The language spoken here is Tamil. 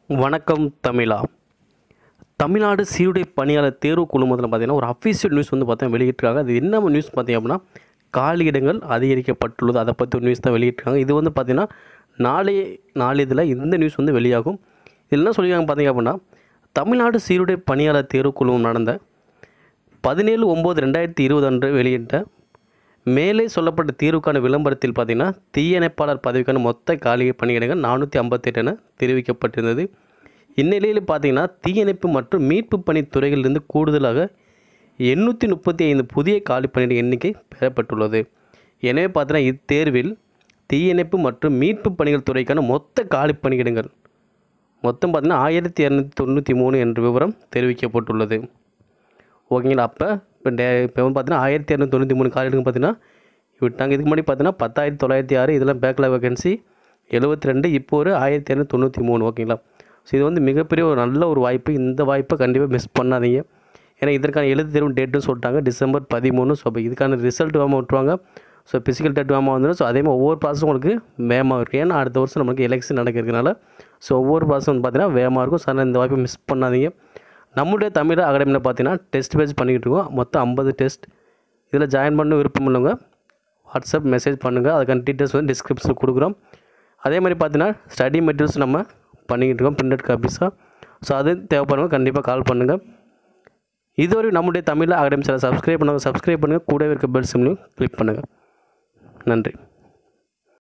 வணக்கம் தமிழா தமிழ்நாடு சீருடை பணியாளர் தேர்வு குழுமத்தில் பார்த்தீங்கன்னா ஒரு அஃபீஷியல் நியூஸ் வந்து பார்த்தீங்கன்னா வெளியிட்டிருக்காங்க அது என்ன நியூஸ் பார்த்தீங்க அப்படின்னா காலியிடங்கள் அதிகரிக்கப்பட்டுள்ளது அதை பற்றி ஒரு நியூஸ் தான் வெளியிட்டிருக்காங்க இது வந்து பார்த்தீங்கன்னா நாளைய நாளிதழில் இந்த நியூஸ் வந்து வெளியாகும் இதில் என்ன சொல்லியிருக்காங்க பார்த்தீங்க அப்படின்னா தமிழ்நாடு சீருடை பணியாளர் தேர்வு குழுமம் நடந்த பதினேழு ஒம்பது ரெண்டாயிரத்தி இருபது அன்று வெளியிட்ட மேலே சொல்லப்பட்ட தீர்வுக்கான விளம்பரத்தில் பார்த்தீங்கன்னா தீயணைப்பாளர் பதவிக்கான மொத்த காலி பணியிடங்கள் நானூற்றி ஐம்பத்தெட்டு என தெரிவிக்கப்பட்டிருந்தது இந்நிலையில் பார்த்தீங்கன்னா தீயணைப்பு மற்றும் மீட்பு பணி துறைகளிலிருந்து கூடுதலாக எண்ணூற்றி முப்பத்தி ஐந்து புதிய காலி பணியிட எண்ணிக்கை பெறப்பட்டுள்ளது எனவே பார்த்தீங்கன்னா இத்தேர்வில் தீயணைப்பு மற்றும் மீட்பு பணிகள் துறைக்கான மொத்த காலி பணியிடங்கள் மொத்தம் பார்த்தீங்கன்னா ஆயிரத்தி இரநூத்தி தொண்ணூற்றி மூணு என்ற விவரம் தெரிவிக்கப்பட்டுள்ளது ஓகேங்களா அப்போ இப்போ டே இப்போ வந்து பார்த்தீங்கன்னா ஆயிரத்தி இரநூத்தி தொண்ணூற்றி மூணு காலிடுங்க பார்த்தீங்கன்னா விட்டாங்க இதுக்கு முன்னாடி பார்த்தீங்கன்னா பத்தாயிரத்தி தொள்ளாயிரத்தி ஆறு இதெல்லாம் பேக்கில் வேகன்சி எழுபத்தி ரெண்டு இப்போ ஒரு ஆயிரத்தி இரநூத்தி தொண்ணூற்றி மூணு ஓகேங்களா ஸோ இது வந்து மிகப்பெரிய ஒரு நல்ல ஒரு வாய்ப்பு இந்த வாய்ப்பை கண்டிப்பாக மிஸ் பண்ணாதீங்க ஏன்னா இதற்கான எழுத்து தேர்வு டேட்டும் சொல்லிட்டாங்க டிசம்பர் பதிமூணு ஸோ அப்போ இதுக்கான ரிசல்ட் வேகமாக விட்டுருவாங்க ஸோ ஃபிசிக்கல் டேட் வேகமாக வந்துடும் ஸோ அதே மாதிரி ஒவ்வொரு ப்ராசஸும் உங்களுக்கு வேகமாக இருக்குது ஏன்னா அடுத்த வருஷம் நமக்கு எலெக்ஷன் நடக்கிறதுனால ஸோ ஒவ்வொரு ப்ராசஸும் வந்து பார்த்தீங்கன்னா வேகமாக இருக்கும் ஸோ அதனால் இந்த வாய்ப்பை மிஸ் பண்ணாதீங்க நம்முடைய தமிழ் அகாடமியில் பார்த்தீங்கன்னா டெஸ்ட் பேஜ் பண்ணிக்கிட்டு இருக்கோம் மொத்தம் ஐம்பது டெஸ்ட் இதில் ஜாயின் பண்ண விருப்பம் உள்ளவங்க வாட்ஸ்அப் மெசேஜ் பண்ணுங்கள் அதுக்கான டீட்டெயில்ஸ் வந்து டிஸ்கிரிப்ஷனில் கொடுக்குறோம் அதே மாதிரி பார்த்தீங்கன்னா ஸ்டடி மெட்டீரியல்ஸ் நம்ம பண்ணிக்கிட்டு இருக்கோம் பிரிண்டட் காப்பீஸாக ஸோ அது தேவைப்படுறவங்க கண்டிப்பாக கால் பண்ணுங்கள் இதுவரை நம்முடைய தமிழ் அகாடமி சேனல் சப்ஸ்கிரைப் பண்ணுங்கள் சப்ஸ்கிரைப் பண்ணுங்கள் கூடவே இருக்க பெல் சிம்லையும் கிளிக் பண்ணுங்கள் நன்றி